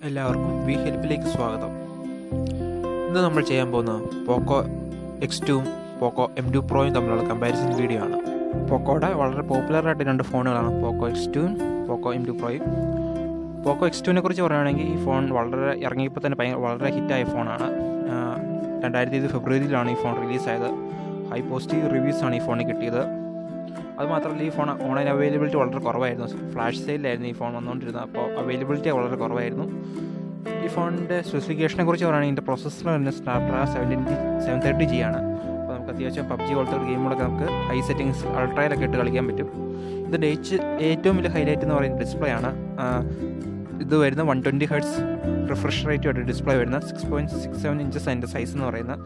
എല്ലാവർക്കും വി ഹെൽപ്പിലേക്ക് സ്വാഗതം ഇന്ന് നമ്മൾ ചെയ്യാൻ പോകുന്നത് പോക്കോ എക്സ് ടുവും പോക്കോ എം ടു പ്രോയും തമ്മിലുള്ള കമ്പാരിസൺ വീഡിയോ ആണ് പോക്കോയുടെ വളരെ പോപ്പുലർ ആയിട്ട് രണ്ട് ഫോണുകളാണ് പോക്കോ എക്സ് ടുവും പോക്കോ എം ടു പ്രോയും പോക്കോ എക്സ് ടുവിനെ കുറിച്ച് പറയുകയാണെങ്കിൽ ഈ ഫോൺ വളരെ ഇറങ്ങിയപ്പോൾ തന്നെ ഭയങ്കര വളരെ ഹിറ്റായ ഫോണാണ് രണ്ടായിരത്തി ഇരുപത് ഫെബ്രുവരിയിലാണ് ഈ ഫോൺ റിലീസായത് ഹൈ പോസിറ്റീവ് റിവ്യൂസ് ആണ് ഈ ഫോണിന് കിട്ടിയത് അതുമാത്രമല്ല ഈ ഫോൺ ഓൺലൈൻ അവൈലബിലിറ്റി വളരെ കുറവായിരുന്നു ഫ്ലാഷ് സെയിലായിരുന്നു ഈ ഫോൺ വന്നുകൊണ്ടിരുന്നത് അപ്പോൾ അവൈലബിലിറ്റി വളരെ കുറവായിരുന്നു ഈ ഫോണിൻ്റെ സ്പെസിഫിക്കേഷനെ കുറിച്ച് പറയുകയാണെങ്കിൽ ഇതിൻ്റെ പ്രൊസസ്സർ തന്നെ Snapdragon seven twenty seven thirty G ആണ് അപ്പോൾ നമുക്ക് അത്യാവശ്യം പബ്ജി പോലത്തെ ഗെയിമുകളൊക്കെ നമുക്ക് ഹൈ സെറ്റിങ്സ് അൾട്രയിലൊക്കെ ഇട്ട് കളിക്കാൻ പറ്റും ഇതിൻ്റെ ഏച്ച് ഏറ്റവും വലിയ ഹൈലൈറ്റ് എന്ന് പറയുന്നത് ഡിസ്പ്ലേ ആണ് ഇത് വരുന്ന one twenty hertz refresh rate ആയിട്ട് ഡിസ്പ്ലേ വരുന്ന six point six seven inches അതിൻ്റെ സൈസ് എന്ന് പറയുന്നത്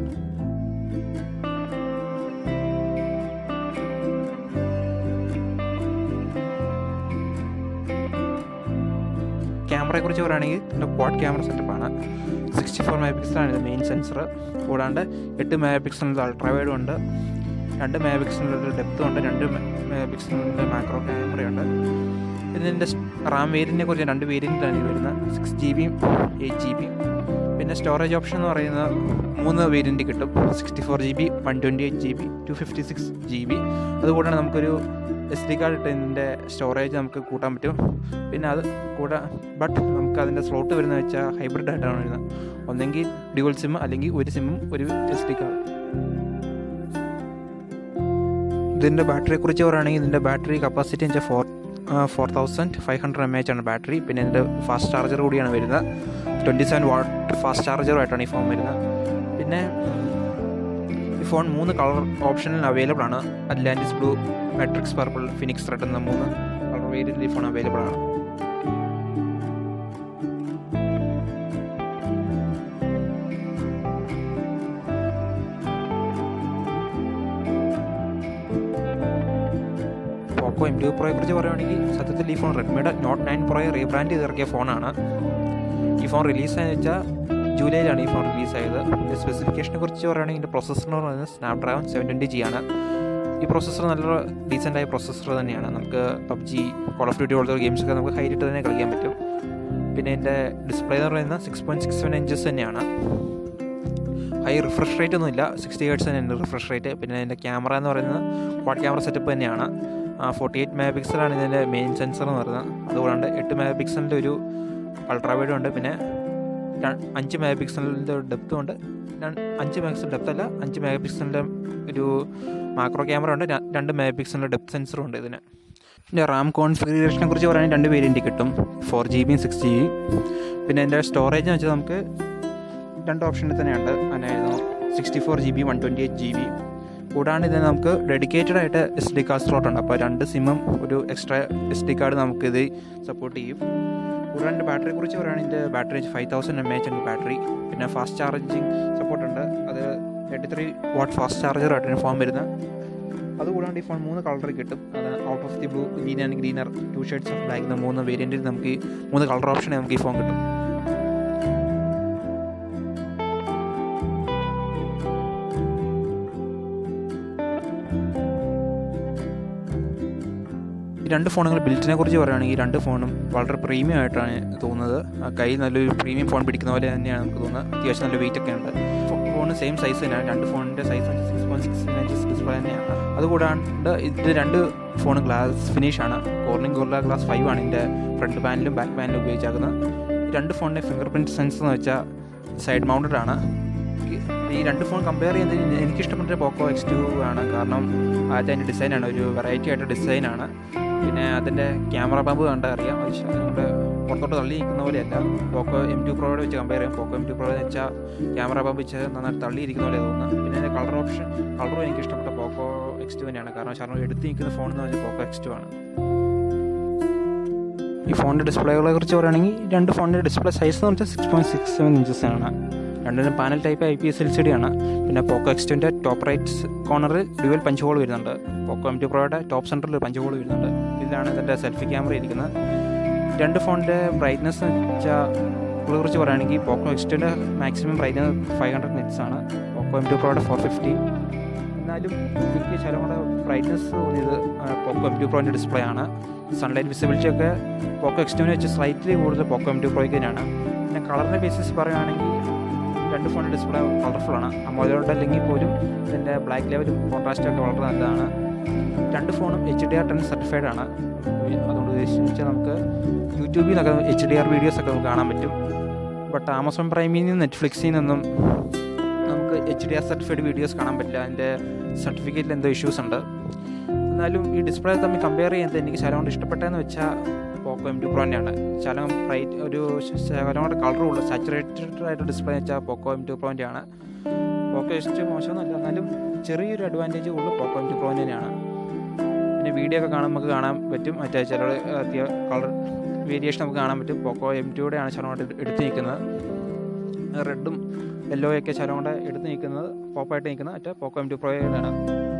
ക്യാമറയെ കുറിച്ച് പറയുകയാണെങ്കിൽ ഇതിൻ്റെ ക്വാഡ് ക്യാമറ സെറ്റപ്പാണ് സിക്സ്റ്റി ഫോർ മെഗാ പിക്സലാണ് ഇത് മെയിൻ സെൻസർ കൂടാണ്ട് എട്ട് മെഗാ പിക്സലിൻ്റെ അൾട്രാവൈഡും ഉണ്ട് രണ്ട് മെഗാ പിക്സലിൻ്റെ ഡെപ്തും ഉണ്ട് രണ്ട് മെഗാ പിക്സലിൻ്റെ മാക്രോ ക്യാമറയുണ്ട് ഇതിൻ്റെ റാം വേരിയൻറ്റിനെ കുറിച്ച് രണ്ട് വേരിയൻറ്റിലാണ് ഇത് വരുന്നത് സിക്സ് ജി ബിയും എയ്റ്റ് ജി ബിയും പിന്നെ സ്റ്റോറേജ് ഓപ്ഷൻ എന്ന് പറയുന്നത് മൂന്ന് വേരിയൻറ്റ് കിട്ടും sixty four G B one twenty eight G B two fifty six G B അതുകൂടാണ് നമുക്കൊരു എസ് ഡി കാർഡ് ഇട്ടതിൻ്റെ സ്റ്റോറേജ് നമുക്ക് കൂട്ടാൻ പറ്റും പിന്നെ അത് കൂടെ ബട്ട് നമുക്ക് അതിൻ്റെ സ്ലോട്ട് വരുന്നത് വെച്ചാൽ ഹൈബ്രിഡ് ആയിട്ടാണ് വരുന്നത് ഒന്നെങ്കിൽ ഡ്യുവൽ സിം അല്ലെങ്കിൽ ഒരു സിമ്മും ഒരു എസ് ഡി കാർഡ് ഇതിൻ്റെ ബാറ്ററിയെ കുറിച്ച് പറയുകയാണെങ്കിൽ ഇതിൻ്റെ ബാറ്ററി കപ്പാസിറ്റി വെച്ചാൽ four four thousand five hundred M H ആണ് ബാറ്ററി പിന്നെ ഇതിൻ്റെ ഫാസ്റ്റ് ചാർജർ കൂടിയാണ് വരുന്നത് ട്വൻറ്റി സെവൻ വാട്ട് ഫാസ്റ്റ് ചാർജറുമായിട്ടാണ് ഈ ഫോൺ വരുന്നത് പിന്നെ ഈ ഫോൺ മൂന്ന് കളർ ഓപ്ഷനിൽ അവൈലബിൾ ആണ് Atlantis blue Matrix purple Phoenix red എന്ന മൂന്ന് കളർ വേരിയൻ്റ് ഈ ഫോൺ അവൈലബിൾ ആണ് പോക്കോ എം ടു പ്രോയെ കുറിച്ച് പറയുകയാണെങ്കിൽ സത്യത്തിൽ ഈ ഫോൺ റെഡ്മിയുടെ നോട്ട് നയൻ പ്രോയെ റീബ്രാൻഡ് ചെയ്ത് ഇറക്കിയ ഫോണാണ് ഈ ഫോൺ റിലീസായെന്ന് വെച്ചാൽ ജൂലൈയിലാണ് ഈ ഫോൺ റിലീസായത് ഇതിൻ്റെ സ്പെസിഫിക്കേഷനെ കുറിച്ച് പറയുകയാണെങ്കിൽ ഇതിൻ്റെ പ്രൊസസ്സർ എന്ന് പറയുന്നത് സ്നാപ്ഡ്രാഗൺ സെവൻ ട്വൻറ്റി ജി ആണ് ഈ പ്രൊസസ്സർ നല്ല ഡീസൻ്റായ പ്രൊസസ്സർ തന്നെയാണ് നമുക്ക് പബ്ജി കോൾ ഓഫ് ഡ്യൂട്ടി പോലത്തെ ഗെയിംസൊക്കെ നമുക്ക് ഹൈലിട്ട് തന്നെ കളിക്കാൻ പറ്റും പിന്നെ ഇതിൻ്റെ ഡിസ്പ്ലേ എന്ന് പറയുന്നത് six point six seven inches തന്നെയാണ് ഹൈ റിഫ്രഷ് റേറ്റ് ഒന്നുമില്ല സിക്സ്റ്റി ഹേർട്സ് തന്നെയാണ് റിഫ്രഷ് റേറ്റ് പിന്നെ ഇതിൻ്റെ ക്യാമറ എന്ന് പറയുന്നത് ക്വാഡ് ക്യാമറ സെറ്റപ്പ് തന്നെയാണ് ഫോർട്ടി എയ്റ്റ് മെഗാ പിക്സലാണ് ഇതിൻ്റെ മെയിൻ സെൻസർ എന്ന് പറയുന്നത് അതുകൂടാണ്ട് എട്ട് മെഗാ പിക്സലിൻ്റെ ഒരു അൾട്രാവൈഡും ഉണ്ട് പിന്നെ അഞ്ച് മെഗാ പിക്സലിൻ്റെ ഡെപ്തും ഉണ്ട് അഞ്ച് മെഗാ പിക്സൽ ഡെപ്ത് അല്ല അഞ്ച് മെഗാ പിക്സലിൻ്റെ ഒരു മാക്രോ ക്യാമറ ഉണ്ട് രണ്ട് മെഗാ പിക്സലിൻ്റെ ഡെപ്ത് സെൻസറും ഉണ്ട് ഇതിന് പിന്നെ റാം കോൺഫിഗറേഷനെ കുറിച്ച് പറയുകയാണെങ്കിൽ രണ്ട് വേരിയൻറ്റ് കിട്ടും ഫോർ ജി ബിയും സിക്സ് ജി ബിയും പിന്നെ എൻ്റെ സ്റ്റോറേജ് എന്ന് വെച്ചാൽ നമുക്ക് രണ്ട് ഓപ്ഷനിൽ തന്നെയുണ്ട് അതായത് sixty four G B one twenty eight G B കൂടാണ്ട് ഇതിന് നമുക്ക് ഡെഡിക്കേറ്റഡ് ആയിട്ട് എസ് ഡി കാർഡ് സ്ലോട്ട് ഉണ്ട് അപ്പോൾ രണ്ട് സിമ്മും ഒരു എക്സ്ട്രാ എസ് ഡി കാർഡ് നമുക്ക് ഇത് സപ്പോർട്ട് ചെയ്യും കൂടാണ്ട് ബാറ്ററിയെ കുറിച്ച് പറയുകയാണെങ്കിൽ ഇതിൻ്റെ battery five thousand M H ഉണ്ട് ബാറ്ററി പിന്നെ ഫാസ്റ്റ് ചാർജിങ് സപ്പോർട്ട് ഉണ്ട് അത് തേർട്ടി ത്രീ വാട്ട് ഫാസ്റ്റ് ചാർജറായിട്ടാണ് ഫോൺ വരുന്നത് അതുകൂടാണ്ട് ഈ ഫോൺ മൂന്ന് കളറിൽ കിട്ടും അത് out of the blue green and greener two shades of black എന്ന മൂന്ന് വേരിയൻറ്റിൽ നമുക്ക് ഈ മൂന്ന് കളർ ഓപ്ഷനെ നമുക്ക് ഈ ഫോൺ കിട്ടും ഈ രണ്ട് ഫോണുകൾ ബിൽറ്റിനെ കുറിച്ച് പറയുകയാണെങ്കിൽ രണ്ട് ഫോണും വളരെ പ്രീമിയം ആയിട്ടാണ് തോന്നുന്നത് കൈ നല്ലൊരു പ്രീമിയം ഫോൺ പിടിക്കുന്ന പോലെ തന്നെയാണ് നമുക്ക് തോന്നുന്നത് അത്യാവശ്യം നല്ല വെയിറ്റ് ഒക്കെ ഉണ്ട് ഫോൺ സെയിം സൈസ് തന്നെയാണ് രണ്ട് ഫോണിൻ്റെ size six point six inches display തന്നെയാണ് അതുകൂടാണ്ട് ഇത് രണ്ട് ഫോൺ ഗ്ലാസ് ഫിനിഷ് ആണ് കോർണിംഗ് ഗോർല ഗ്ലാസ് ഫൈവ് ആണ് ഇതിൻ്റെ ഫ്രണ്ട് പാനലും ബാക്ക് പാനലും ഉപയോഗിച്ചാക്കുന്നത് ഈ രണ്ട് ഫോണിൻ്റെ ഫിംഗർ പ്രിൻറ്റ് സെൻസ് എന്ന് വെച്ചാൽ സൈഡ് മൗണ്ടഡ് ആണ് ഈ രണ്ട് ഫോൺ കമ്പയർ ചെയ്യുന്നത് എനിക്ക് ഇഷ്ടപ്പെട്ട പോക്കോ എക്സ് ടു ആണ് കാരണം ആദ്യത്തെ അതിൻ്റെ ഡിസൈനാണ് ഒരു വെറൈറ്റി ആയിട്ട് ഡിസൈനാണ് പിന്നെ അതിൻ്റെ ക്യാമറ പമ്പ് കണ്ടാൽ അറിയാം നമ്മുടെ പുറത്തോട്ട് തള്ളി നിൽക്കുന്ന പോലെയല്ല പോക്കോ എം ടു പ്രോയോട് വെച്ച് കമ്പയർ ചെയ്യാം പോക്കോ എം ടു പ്രോ എന്ന് വെച്ചാൽ ക്യാമറ പമ്പ് വെച്ച് നന്നായിട്ട് തള്ളിയിരിക്കുന്ന പോലെ തോന്നുന്നത് പിന്നെ അതിൻ്റെ കളർ ഓപ്ഷൻ കളറും എനിക്ക് ഇഷ്ടപ്പെട്ട പോക്കോ എക്സ് ടു തന്നെയാണ് കാരണം ശരണം എടുത്ത് നിൽക്കുന്ന ഫോൺ എന്ന് പറഞ്ഞാൽ പോക്കോ എക്സ് ടു ആണ് ഈ ഫോണിൻ്റെ ഡിസ്പ്ലേകളെ കുറിച്ച് പറയുകയാണെങ്കിൽ രണ്ട് ഫോണിൻ്റെ ഡിസ്പ്ലേ സൈസ് എന്ന് വെച്ചാൽ six point six seven inches ആണ് രണ്ടിനും panel type I P S L C D ആണ് പിന്നെ പോക്കോ എക്സ് ടുവിൻ്റെ ടോപ്പ് റൈറ്റ് കോർണറിൽ ഡ്യുവൽ പഞ്ച് ഹോൾ വരുന്നുണ്ട് പോക്കോ എം ടു പ്രോയുടെ ടോപ്പ് സെൻറ്ററിൽ ഒരു പഞ്ച് ഹോൾ വരുന്നുണ്ട് ഇതിലാണ് ഇതിൻ്റെ സെൽഫി ക്യാമറ ഇരിക്കുന്നത് രണ്ട് ഫോണിൻ്റെ ബ്രൈറ്റ്നസ് വെച്ചാൽ കുറിച്ച് പറയുകയാണെങ്കിൽ പോക്കോ എക്സ് ടുവിൻ്റെ maximum brightness five hundred nits ആണ് പോക്കോ എം ടു പ്രോയുടെ ഫോർ ഫിഫ്റ്റി എന്നാലും എനിക്ക് ശകലം കൂടെ ബ്രൈറ്റ്നസ് തോന്നിയത് പോക്കോ എം ടു പ്രോൻ്റെ ഡിസ്പ്ലേ ആണ് സൺലൈറ്റ് വിസിബിലിറ്റി ഒക്കെ പോക്കോ എക്സ്റ്റുവിനെ വെച്ച് സ്ലൈറ്റ്ലി കൂടുതൽ പോക്കോ എം ടു പ്രോയ്ക്ക് തന്നെയാണ് പിന്നെ കളറിൻ്റെ ബേസിസ് പറയുകയാണെങ്കിൽ രണ്ട് ഫോണിൻ്റെ ഡിസ്പ്ലേ കളർഫുള്ളാണ് അമോലോഡ് അല്ലെങ്കിൽ പോലും ഇതിൻ്റെ ബ്ലാക്ക് ലെവലും കോൺട്രാസ്റ്റും ഒക്കെ വളരെ നല്ലതാണ് രണ്ട് ഫോണും H D R ten certified ആണ് അതുകൊണ്ട് ഉദ്ദേശിച്ചാൽ നമുക്ക് യൂട്യൂബിൽ നിന്നൊക്കെ എച്ച് ഡി ആർ വീഡിയോസൊക്കെ നമുക്ക് കാണാൻ പറ്റും ബട്ട് ആമസോൺ പ്രൈമിൽ നിന്നും നെറ്റ്ഫ്ലിക്സിൽ നിന്നും നമുക്ക് H D R certified videos കാണാൻ പറ്റില്ല അതിൻ്റെ സർട്ടിഫിക്കറ്റിൽ എന്തോ ഇഷ്യൂസ് ഉണ്ട് എന്നാലും ഈ ഡിസ്പ്ലേ തമ്മിൽ കമ്പയർ ചെയ്യുന്നത് എനിക്ക് ശകലം കൊണ്ട് ഇഷ്ടപ്പെട്ടതെന്ന് വെച്ചാൽ പോക്കോ എം ടു പ്രോൻ്റെയാണ് ശകലം ബ്രൈറ്റ് ഒരു ശകലം കൂടെ കളറുള്ള സാച്ചുറേറ്റഡ് ആയിട്ട് ഡിസ്പ്ലേ വെച്ചാൽ പോക്കോ എം ടു പ്രോൻ്റെയാണ് പോക്കോ എസ് മോശമൊന്നുമല്ല എന്നാലും ചെറിയൊരു അഡ്വാൻറ്റേജ് കൂടുതൽ പോക്കോ എം ടു പ്രോൻ്റെ തന്നെയാണ് പിന്നെ വീഡിയോ ഒക്കെ കാണാൻ നമുക്ക് കാണാൻ പറ്റും മറ്റേ ചില അത്യാവശ്യം കളർ വേരിയേഷൻ നമുക്ക് കാണാൻ പറ്റും പോക്കോ എം ടുയുടെയാണ് ശകലം കൊണ്ട് എടുത്ത് നിൽക്കുന്നത് റെഡും യെല്ലോ ഒക്കെ ശകലം കൊണ്ട് എടുത്ത് നിൽക്കുന്നത് പോപ്പായിട്ട് നിൽക്കുന്നത് മറ്റേ പോക്കോ എം ടു പ്രോയാണ്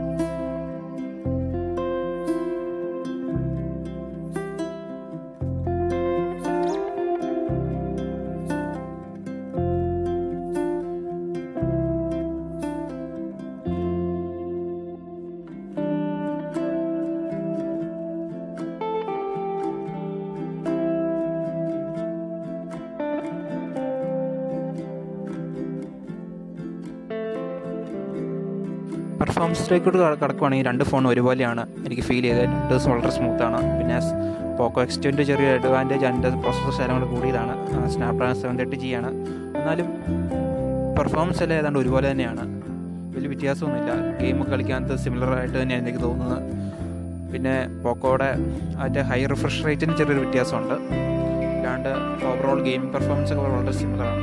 പെർഫോമൻസിലേക്ക് കിടക്കുവാണെങ്കിൽ രണ്ട് ഫോണും ഒരുപോലെയാണ് എനിക്ക് ഫീൽ ചെയ്തത് രണ്ട് ദിവസം വളരെ സ്മൂത്താണ് പിന്നെ പോക്കോ എക്സ്റ്റുവിൻ്റെ ചെറിയ അഡ്വാൻറ്റേജ് അതിൻ്റെ പ്രോസസ്സർ ശകലം കൂടെ കൂടിയതാണ് സ്നാപ്ഡ്രാഗൺ സെവൻ തേർട്ടി ജി ആണ് എന്നാലും പെർഫോമൻസ് എല്ലാം ഏതാണ്ട് ഒരുപോലെ തന്നെയാണ് വലിയ വ്യത്യാസമൊന്നുമില്ല ഗെയിം കളിക്കാനത്ത് സിമിലർ ആയിട്ട് തന്നെയാണ് എനിക്ക് തോന്നുന്നത് പിന്നെ പോക്കോയുടെ അതിൻ്റെ ഹൈ റിഫ്രഷ് റേറ്റിന് ചെറിയൊരു വ്യത്യാസമുണ്ട് അല്ലാണ്ട് ഓവറോൾ ഗെയിമിംഗ് പെർഫോമൻസ് ഒക്കെ വളരെ സിമിലറാണ്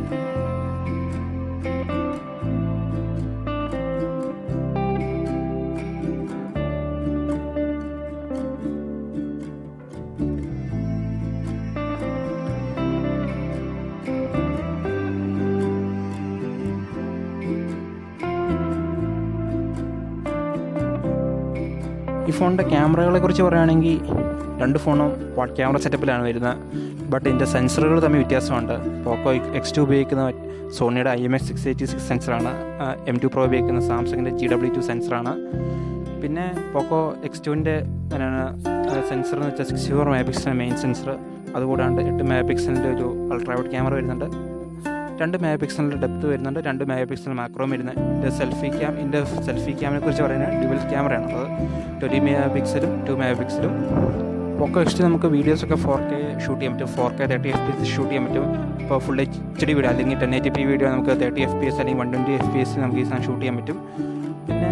ഈ ഫോണിൻ്റെ ക്യാമറകളെ കുറിച്ച് പറയുകയാണെങ്കിൽ രണ്ട് ഫോണും വാട്ട് ക്യാമറ സെറ്റപ്പിലാണ് വരുന്നത് ബട്ട് ഇതിൻ്റെ സെൻസറുകൾ തമ്മിൽ വ്യത്യാസമുണ്ട് പോക്കോ എക്സ് ടു ഉപയോഗിക്കുന്ന സോണിയുടെ I M S six eighty six സെൻസറാണ് എം ടു പ്രോ ഉപയോഗിക്കുന്ന സാംസങ്ങിൻ്റെ ജി ഡബ്ല്യു ടു സെൻസറാണ് പിന്നെ പോക്കോ എക്സ് ടുവിൻ്റെ സെൻസർ എന്ന് വെച്ചാൽ sixty four mega pixel main sensor അതുകൂടാണ്ട് എട്ട് മെഗാ പിക്സലിൻ്റെ ഒരു അൾട്രാവൈഡ് ക്യാമറ വരുന്നുണ്ട് രണ്ട് മെഗാ പിക്സലിൻ്റെ ഡെപ്ത് വരുന്നുണ്ട് രണ്ട് മെഗാ പിക്സൽ മാക്രോം വരുന്നത് ഇതിൻ്റെ സെൽഫി ക്യാം ഇതിൻ്റെ സെൽഫി ക്യാമിനെ കുറിച്ച് പറയുന്നത് ഡ്യുവൽ ക്യാമറയാണ് അത് ട്വൻറ്റി മെഗാ പിക്സലും ടു മെഗാ പിക്സലും പോക്കോ എക്സ് നമുക്ക് വീഡിയോസൊക്കെ ഫോർ കെ ഷൂട്ട് ചെയ്യാൻ പറ്റും four K thirty F P S shoot ചെയ്യാൻ പറ്റും ഇപ്പോൾ ഫുൾ എച്ച് ഡി വീഡിയോ അല്ലെങ്കിൽ ടെൻ എയ്റ്റി പി വീഡിയോ നമുക്ക് തേർട്ടി എഫ് പി എസ് അല്ലെങ്കിൽ one twenty F P S നമുക്ക് ഈ സാധനം ഷൂട്ട് ചെയ്യാൻ പറ്റും പിന്നെ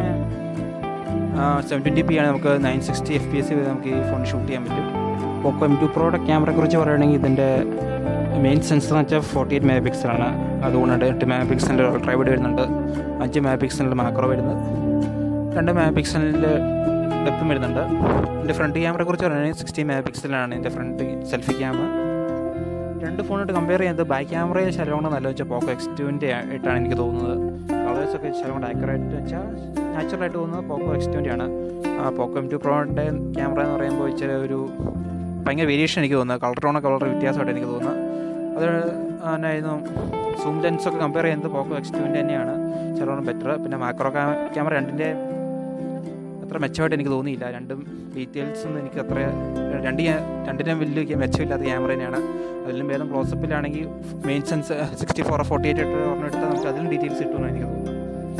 സെവൻ ട്വൻറ്റി പി ആണ് നമുക്ക് nine sixty F P S വരെ നമുക്ക് ഈ ഫോൺ ഷൂട്ട് ചെയ്യാൻ പറ്റും പോക്കോ എം ടു പ്രോയുടെ ക്യാമറയെ കുറിച്ച് പറയുകയാണെങ്കിൽ ഇതിൻ്റെ മെയിൻ സെൻസർ എന്ന് വെച്ചാൽ ഫോർട്ടി എയ്റ്റ് മെഗാ പിക്സലാണ് അതുകൊണ്ട് എട്ട് മെഗാ പിക്സലിൻ്റെ അൾട്രാവൈഡ് വരുന്നുണ്ട് അഞ്ച് മെഗാ പിക്സലിൻ്റെ മാക്രോ വരുന്നത് രണ്ട് മെഗാ പിക്സലിൻ്റെ ഡെപ്തും വരുന്നുണ്ട് എൻ്റെ ഫ്രണ്ട് ക്യാമറയെ കുറിച്ച് പറയുകയാണെങ്കിൽ സിക്സ്റ്റി മെഗാ പിക്സലാണ് എൻ്റെ ഫ്രണ്ട് സെൽഫി ക്യാമറ രണ്ട് ഫോണായിട്ട് കമ്പയർ ചെയ്യുന്നത് ബാക്ക് ക്യാമറയെ ശലം കൊണ്ട് നല്ല വെച്ചാൽ പോക്കോ എക്സ് ടുവിൻ്റെ ആയിട്ടാണ് എനിക്ക് തോന്നുന്നത് കളേഴ്സൊക്കെ ശലം കൊണ്ട് ആക്യുറേറ്റ് വെച്ചാൽ നാച്ചുറലായിട്ട് തോന്നുന്നത് പോക്കോ എക്സ് ടുവിൻ്റെ ആണ് പോക്കോ എം ടു പ്രോയുടെ ക്യാമറ എന്ന് പറയുമ്പോൾ ഇച്ചിരി ഒരു ഭയങ്കര വേരിയേഷൻ എനിക്ക് തോന്നുന്നത് കളർ ടോണൊക്കെ വളരെ വ്യത്യാസമായിട്ട് എനിക്ക് തോന്നുന്നത് അത് എന്നായിരുന്നു സൂം ലെൻസൊക്കെ കമ്പയർ ചെയ്യുന്നത് പോക്കോ എക്സ് ടുവിൻ്റെ തന്നെയാണ് ചിലവണ്ണം ബെറ്റർ പിന്നെ മാക്രോ ക്യാമറ രണ്ടിൻ്റെ അത്ര മെച്ചമായിട്ട് എനിക്ക് തോന്നിയില്ല രണ്ടും ഡീറ്റെയിൽസ് ഒന്നും എനിക്ക് അത്ര രണ്ട് രണ്ടിനും വലിയ മെച്ചമില്ലാത്ത ക്യാമറ തന്നെയാണ് അതിലും ഭേദം ക്ലോസപ്പിലാണെങ്കിൽ main sensor sixty four forty eight ആയിട്ട് പറഞ്ഞെടുത്താൽ നമുക്ക് അതിലും ഡീറ്റെയിൽസ് കിട്ടുമെന്ന് എനിക്ക് തോന്നുന്നു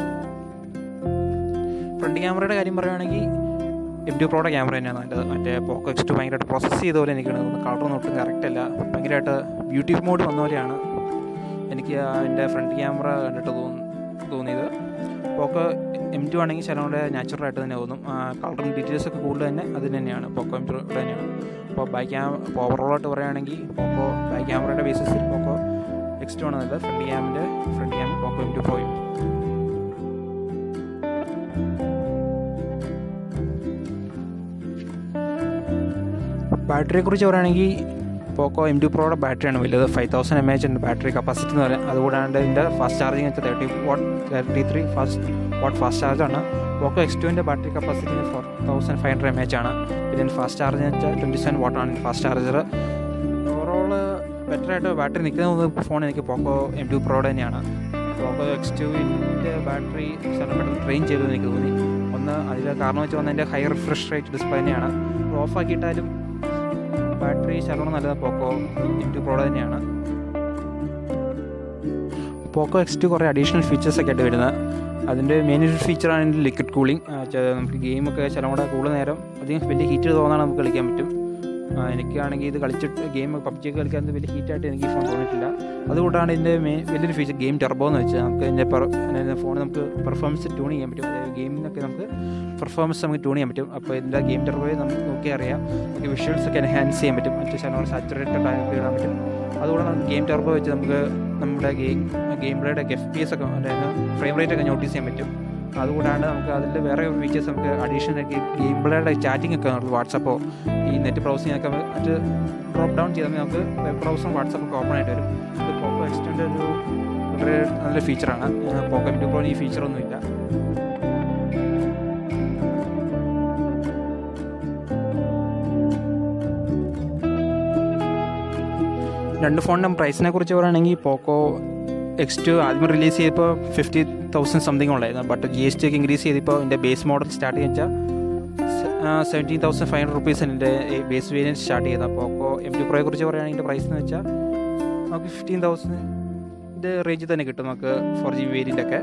ഫ്രണ്ട് ക്യാമറയുടെ കാര്യം പറയുകയാണെങ്കിൽ എം ടു പ്രോയുടെ ക്യാമറ തന്നെയാണ് നല്ലത് മറ്റേ പോക്കോ എക്സ് ടു ഭയങ്കരമായിട്ട് പ്രോസസ്സ് ചെയ്ത പോലെ എനിക്ക് തോന്നുന്നു കളറൊന്നും ഒട്ടും കറക്റ്റ് അല്ല ഭയങ്കരമായിട്ട് ബ്യൂട്ടി മോഡ് വന്ന പോലെയാണ് എനിക്ക് അതിൻ്റെ ഫ്രണ്ട് ക്യാമറ കണ്ടിട്ട് തോന്നി തോന്നിയത് പോക്കോ എം ടു ആണെങ്കിൽ ചിലവിടെ നാച്ചുറലായിട്ട് തന്നെ തോന്നും കളറും ഡീറ്റെയിൽസ് ഒക്കെ കൂടുതൽ തന്നെ അത് തന്നെയാണ് പോക്കോ എം ടു തന്നെയാണ് അപ്പോൾ ബൈക്ക് ക്യാമ ഇപ്പോൾ ഓവറോളായിട്ട് പറയുകയാണെങ്കിൽ പോക്കോ ബൈക്ക് ക്യാമറയുടെ ബേസിസിൽ പോക്കോ എക്സ് ടു ആണ് നല്ലത് ഫ്രണ്ട് ക്യാമിൻ്റെ front cam Poco M two പ്രോയും ബാറ്ററിയെ കുറിച്ച് പറയുകയാണെങ്കിൽ പോക്കോ എം ടു പ്രോയുടെ ബാറ്ററിയാണ് വലുത് ഫൈവ് തൗസൻഡ് എം എച്ച് ഉണ്ട് ബാറ്ററി കപ്പാസിറ്റി എന്ന് പറയുന്നത് അതുകൂടാണ്ട് ഇതിൻ്റെ ഫാസ്റ്റ് ചാർജിങ് വെച്ചാൽ thirty watt thirty three fast watt fast ചാർജാണ് പോക്കോ എക്സ് ടുവിൻ്റെ battery capacity four thousand five hundred M H ആണ് പിന്നെ ഫാസ്റ്റ് ചാർജ് വെച്ചാൽ ട്വൻറ്റി സെവൻ വാട്ടാണ് ഫാസ്റ്റ് ചാർജർ ഓവറോൾ ബെറ്റർ ആയിട്ട് ബാറ്ററി നിൽക്കുന്ന ഫോൺ എനിക്ക് പോക്കോ എം ടു പ്രോയുടെ തന്നെയാണ് പോക്കോ എക്സ് ടുവിൻ്റെ ബാറ്ററി ശകലം പെട്ടെന്ന് ട്രെയിൻ ചെയ്തു എനിക്ക് തോന്നി ഒന്ന് അതിൻ്റെ കാരണം വെച്ച് വന്നതിൻ്റെ ഹൈ റിഫ്രഷ് റേറ്റ് ഡിസ്പ്ലേ തന്നെയാണ് ഓഫ് ആക്കിയിട്ടാലും ബാറ്ററി ശകലം നല്ലത് പോക്കോ എം ടു പ്രോഡോ തന്നെയാണ് പോക്കോ എക്സ് ടു കുറേ അഡീഷണൽ ഫീച്ചേഴ്സ് ഒക്കെ ആയിട്ട് വരുന്നത് അതിൻ്റെ മെയിൻ ഒരു ഫീച്ചറാണ് ഇതിൻ്റെ ലിക്വിഡ് കൂളിംഗ് നമുക്ക് ഗെയിമൊക്കെ ചില കൂടെ കൂടുതൽ നേരം അധികം വലിയ ഹീറ്റ് തോന്നാണ് നമുക്ക് കളിക്കാൻ പറ്റും ആ, എനിക്കാണെങ്കിൽ ഇത് കളിച്ചിട്ട് ഗെയിം പബ്ജി ഒക്കെ കളിക്കാൻ വലിയ ഹീറ്റായിട്ട് എനിക്ക് ഈ ഫോൺ തോന്നിയിട്ടില്ല അതുകൊണ്ടാണ് ഇതിൻ്റെ മെയിൻ വലിയൊരു ഫീച്ചർ ഗെയിം ടെർബോ എന്ന് വെച്ചാൽ നമുക്ക് ഇതിൻ്റെ ഫോൺ നമുക്ക് പെർഫോമൻസ് ട്യൂൺ ചെയ്യാൻ പറ്റും അതായത് ഗെയിമിനൊക്കെ നമുക്ക് പെർഫോമൻസ് നമുക്ക് ട്യൂൺ ചെയ്യാൻ പറ്റും അപ്പോൾ ഇതിൻ്റെ ഗെയിം ടെർബോയെ നമുക്ക് നോക്കി അറിയാം നമുക്ക് വിഷ്വൽസ് ഒക്കെ എൻഹാൻസ് ചെയ്യാൻ പറ്റും മറ്റു ശതമാനം സാച്ചുറേറ്റഡ് ആയിട്ട് ഇടാൻ പറ്റും അതുകൊണ്ട് നമുക്ക് ഗെയിം ടെർബോ വെച്ച് നമുക്ക് നമ്മുടെ ഗെയിം ഗെയിം പ്ലേയുടെ എഫ് പി എസ് ഒക്കെ അതായത് ഫ്രെയിം റേറ്റ് ഒക്കെ നോട്ടീസ് ചെയ്യാൻ പറ്റും അതുകൂടാണ്ട് നമുക്ക് അതിൽ വേറെ ഫീച്ചേഴ്സ് നമുക്ക് അഡീഷണൽ ഗെയിം പ്ലേയുടെ ചാറ്റിംഗ് ഒക്കെ നമുക്ക് വാട്സപ്പോ ഈ നെറ്റ് ബ്രൗസിംഗ് ഒക്കെ മറ്റ് ഡ്രോപ്പ് ഡൗൺ ചെയ്താൽ നമുക്ക് വെബ് ബ്രൗസറും വാട്സപ്പ് ഒക്കെ ഓപ്പൺ ആയിട്ട് വരും ഇത് പോക്കോ എക്സ്റ്റൻ്റെ ഒരു വളരെ നല്ല ഫീച്ചറാണ് പോക്കോ എം ടു പ്രോന് ഈ ഫീച്ചറൊന്നുമില്ല രണ്ട് ഫോണിൻ്റെ പ്രൈസിനെ കുറിച്ച് പറയുകയാണെങ്കിൽ പോക്കോ എക്സ് ടു ആദ്യം റിലീസ് ചെയ്തപ്പോൾ ഫിഫ്റ്റി തൗസൻഡ് സംതിങ് ഉള്ളായിരുന്നു ബട്ട് ജി എസ് ടി ഒക്കെ ഇൻക്രീസ് ചെയ്തപ്പോൾ എൻ്റെ ബേസ് മോഡൽ സ്റ്റാർട്ട് ചെയ്യാൻ seventeen thousand five hundred rupees എൻ്റെ ബേസ് വേരിയൻറ്റ് സ്റ്റാർട്ട് ചെയ്തത് പോക്കോ എം ടു പ്രോയെ കുറിച്ച് പറയുകയാണെങ്കിൽ പ്രൈസ് എന്ന് വെച്ചാൽ നമുക്ക് ഫിഫ്റ്റീൻ തൗസൻഡിൻ്റെ റേഞ്ചിൽ തന്നെ കിട്ടും നമുക്ക് ഫോർ ജി ബി വേരിയൻ്റ് ഒക്കെ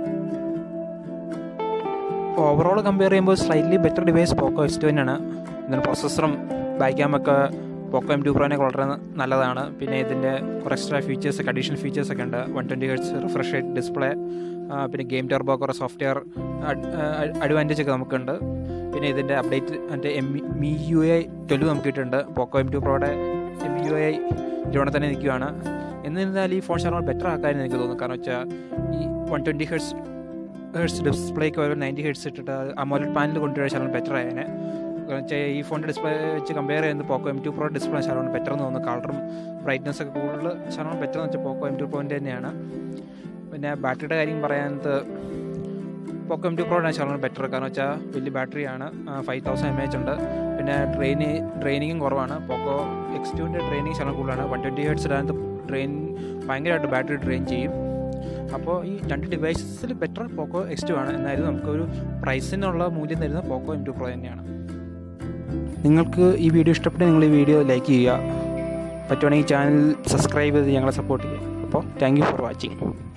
ഓവറോൾ കമ്പയർ ചെയ്യുമ്പോൾ slightly better device Poco X two തന്നെയാണ് ഇതിന് പ്രോസസ്സറും ബാക്ക് ക്യാമൊക്കെ പോക്കോ എം ടു പ്രോനെ വളരെ നല്ലതാണ് പിന്നെ ഇതിൻ്റെ കുറേ എക്സ്ട്രാ ഫീച്ചേഴ്സ് ഒക്കെ അഡീഷണൽ ഫീച്ചേഴ്സ് ഒക്കെ ഉണ്ട് one twenty hertz refresh rate display പിന്നെ ഗെയിം ടെർബോ കുറേ സോഫ്റ്റ്വെയർ അഡ്വാൻറ്റേജ് ഒക്കെ നമുക്കുണ്ട് പിന്നെ ഇതിൻ്റെ അപ്ഡേറ്റ് മറ്റേ M Mi U I twelve നമുക്ക് കിട്ടുന്നുണ്ട് പോക്കോ എം ടു പ്രോയുടെ എം യു ഐ ഇവിടെ തന്നെ നിൽക്കുകയാണ് എന്നിരുന്നാലും ഈ ഫോൺ ശതമാനം ബെറ്റർ ആക്കാമെന്ന് എനിക്ക് തോന്നുന്നു കാരണം വെച്ചാൽ ഈ വൺ ട്വൻറ്റി ഹെഡ്സ് ഹെഡ്സ് ഡിസ്പ്ലേക്ക് ഒരു നയൻറ്റി ഹെഡ്സ് ഇട്ടിട്ട് അമോലഡ് പാനൽ കൊണ്ടുവരാൻ ശതമാനം ബെറ്റർ ആയതിനെ കാരണം വെച്ചാൽ ഈ ഫോണിൻ്റെ ഡിസ്പ്ലേ വെച്ച് കമ്പയർ ചെയ്യുന്നത് Poco M two pro display ശതമാനം ബെറ്റർ എന്ന് തോന്നുന്നു കളറും ബ്രൈറ്റ്നസ് ഒക്കെ കൂടുതൽ ശതമാനം ബെറ്റർ എന്ന് വെച്ചാൽ പോക്കോ എം ടു പ്രോൻ്റെ തന്നെയാണ് പിന്നെ ബാറ്ററിയുടെ കാര്യം പറയാനത് പോക്കോ എം ടു പ്രോയുടെ ശതമാനം ബെറ്റർ കാരണം വെച്ചാൽ വലിയ ബാറ്ററിയാണ് ഫൈവ് തൗസൻഡ് എം എച്ച് ഉണ്ട് പിന്നെ ട്രെയിനി ട്രെയിനിങ്ങും കുറവാണ് പോക്കോ എക്സ് ടുവിൻ്റെ ട്രെയിനിങ് ശതമാനം കൂടുതലാണ് വൺ ട്വൻറ്റി ഹെഡ്സ് ഇടാനത്ത് ട്രെയിൻ ഭയങ്കരമായിട്ട് ബാറ്ററി ഡ്രെയിൻ ചെയ്യും അപ്പോൾ ഈ രണ്ട് ഡിവൈസസിൽ ബെറ്റർ പോക്കോ എക്സ് ടു ആണ് എന്നാലും നമുക്കൊരു പ്രൈസിനുള്ള മൂല്യം തരുന്ന പോക്കോ എം ടു പ്രോ തന്നെയാണ് നിങ്ങൾക്ക് ഈ വീഡിയോ ഇഷ്ടപ്പെട്ട് നിങ്ങൾ ഈ വീഡിയോ ലൈക്ക് ചെയ്യുക പറ്റുവാണെങ്കിൽ ചാനൽ സബ്സ്ക്രൈബ് ചെയ്ത് ഞങ്ങളെ സപ്പോർട്ട് ചെയ്യുക അപ്പോൾ താങ്ക് യു ഫോർ വാച്ചിങ്